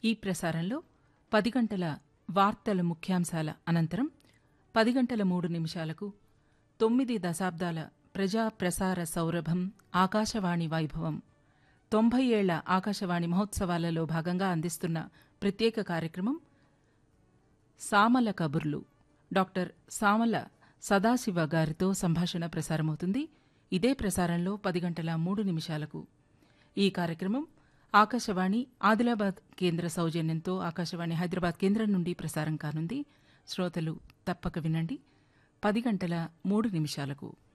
ఈ ప్రసారంలో పది గంటల వార్తల ముఖ్యాంశాల అనంతరం పది గంటల మూడు నిమిషాలకు తొమ్మిది దశాబ్దాల ప్రజా ప్రసార సౌరభం ఆకాశవాణి వైభవం తొంభై ఏళ్ల ఆకాశవాణి మహోత్సవాలలో భాగంగా అందిస్తున్న ప్రత్యేక కార్యక్రమం సామల కబుర్లు డాక్టర్ సామల సదాశివ గారితో సంభాషణ ప్రసారమవుతుంది ఇదే ప్రసారంలో పది గంటల మూడు నిమిషాలకు ఈ కార్యక్రమం ఆకాశవాణి ఆదిలాబాద్ కేంద్ర సౌజన్యంతో ఆకాశవాణి హైదరాబాద్ కేంద్రం నుండి ప్రసారం కానుంది శ్రోతలు తప్పక వినండి పది గంటల మూడు నిమిషాలకు